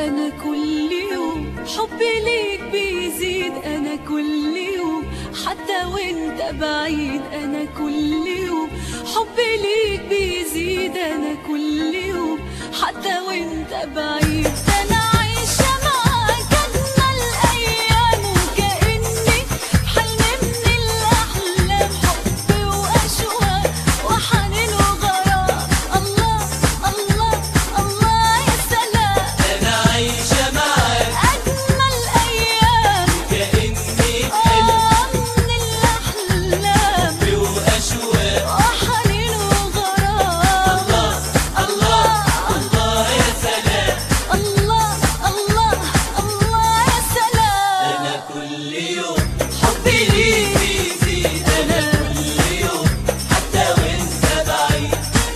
أنا كل يوم حبي ليك بيزيد أنا كل يوم حتى وانت بعيد أنا كل يوم حبي ليك بيزيد أنا كل يوم حتى وانت بعيد أنا عايشة معاك أجمل أيام وكأني حلم من الأحلام حب وأشواق وحنين وغرام الله الله الله يا سلام أنا عايشة معاك أجمل أيام كأني آه من الأحلام قلبي وأشواق وحنين وغرام الله الله الله يا سلام الله الله الله يا سلام أنا كل يوم حبي ليك يزيد أنا كل يوم حتى وأنت بعيد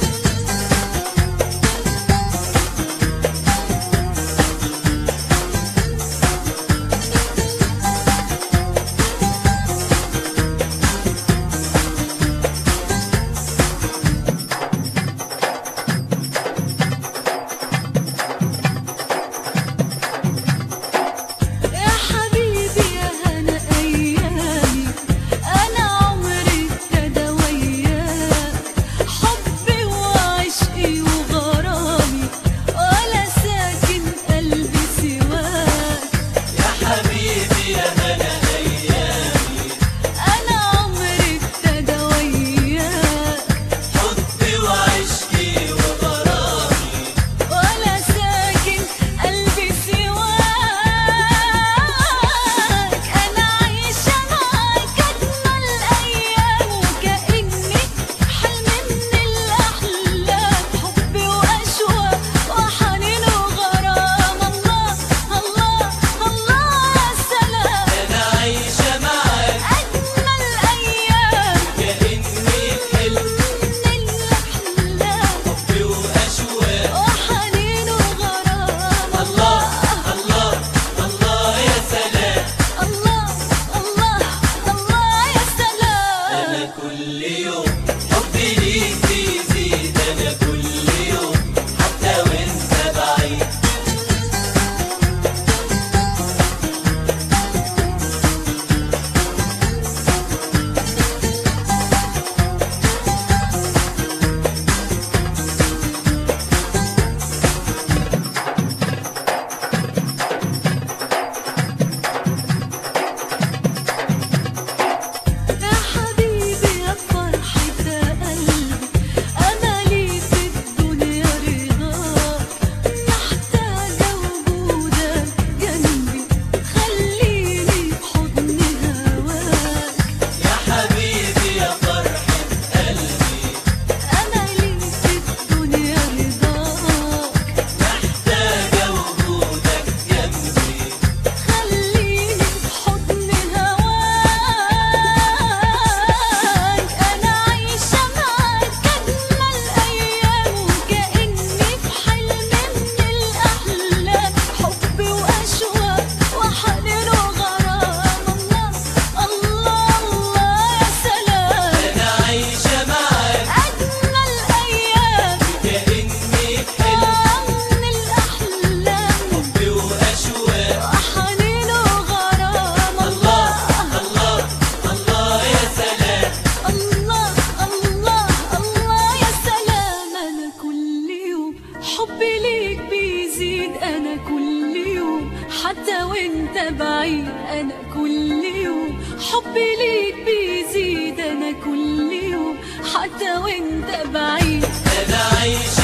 يا حبيبي يا هنا أيامي أنا عمري ابتدى وياك حبي وعشقي وغرامي ولا ساكن قلبي سواك يا حبيبي يا هنا أيامي أنا عمري ابتدى وياك حبي وعشقي وغرامي ولا ساكن قلبي سواك أنا عايشة معاك أجمل أيام وكأني حلم من الأحلام حبي وأشواق وحنين وغرام الله الله الله يا سلام أنا عايشة معاك أجمل أيام كأني حلم من الأحلام حبي وأشواق وحنين وغرام الله الله الله يا سلام الله الله الله يا سلام أنا كل يوم حبي ليك بيزيد أنا كل يوم حتى وأنت بعيد يا حبيبي يا فرحة قلبي أملي في الدنيا رضاك محتاجة وجودك جنبي خليني بحضن هواك يا حبيبي يا فرحة قلبي أملي في الدنيا رضاك محتاجة وجودك جنبي خليني بحضن هواك أنا عايشة معاك أجمل أيام وكأني في حلم من الأحلام حب وأشواق وحنين وغرام الله الله الله يا سلام أنا عايشة معاك أجمل أيام كأني حلم من الأحلام حبي وأشواق وحنين وغرام الله الله الله يا سلام الله الله الله يا سلام أنا كل يوم حبي ليك بيزيد أنا كل يوم حتى وانت بعيد أنا كل يوم حبي ليك بيزيد أنا كل يوم حتى وانت بعيد أنا عايشة